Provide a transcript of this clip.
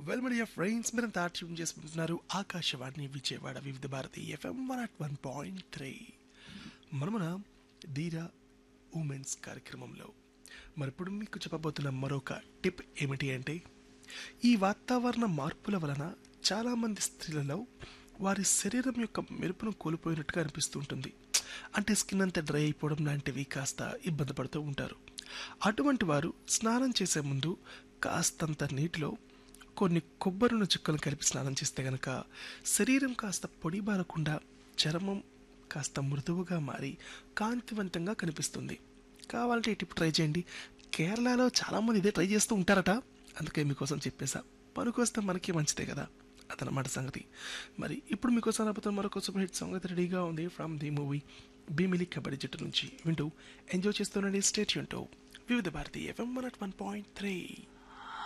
well media friends మీరంతా tune చేసుకుంటున్నారు Akashvani Vijayawada Vividh Bharati FM one ought one point three మనమున Dheera women's కార్యక్రమంలో మరిప్పుడు మీకు చెప్పబోతున్న మరొక టిప్ ఏమిటి అంటే ఈ వాతావరణ మార్పుల వలన చాలామంది స్త్రీలలో వారి శరీరం యొక్క మెరుపును కోల్పోయినట్టుగా అనిపిస్తూ ఉంటుంది అంటే స్కిన్ అంతా డ్రై అయిపోవడం లాంటివి కాస్త ఇబ్బంది పడుతూ ఉంటారు అటువంటి వారు స్నానం చేసే ముందు కాస్తంత నీటిలో కొన్ని కొబ్బరిని చుక్కలు కలిపి స్నానం చేస్తే గనక శరీరం కాస్త పొడిబారకుండా చర్మం కాస్త మృదువుగా మారి కాంతివంతంగా కనిపిస్తుంది కావాలంటే ఈ టిప్ ట్రై చేయండి కేరళలో చాలామంది ఇదే ట్రై చేస్తూ ఉంటారట అందుకే మీకోసం చెప్పేసా పనికొస్తే మనకి మంచిదే కదా అదనమాట సంగతి మరి ఇప్పుడు మీకోసం రాబోతున్న మరొక సూపర్ హిట్ సాంగ్ అయితే రెడీగా ఉంది from the movie Bheemili Kabaddi Jattu నుంచి వింటూ ఎంజాయ్ చేస్తుండండి stay tuned Vividh Bharati FM one ought one point three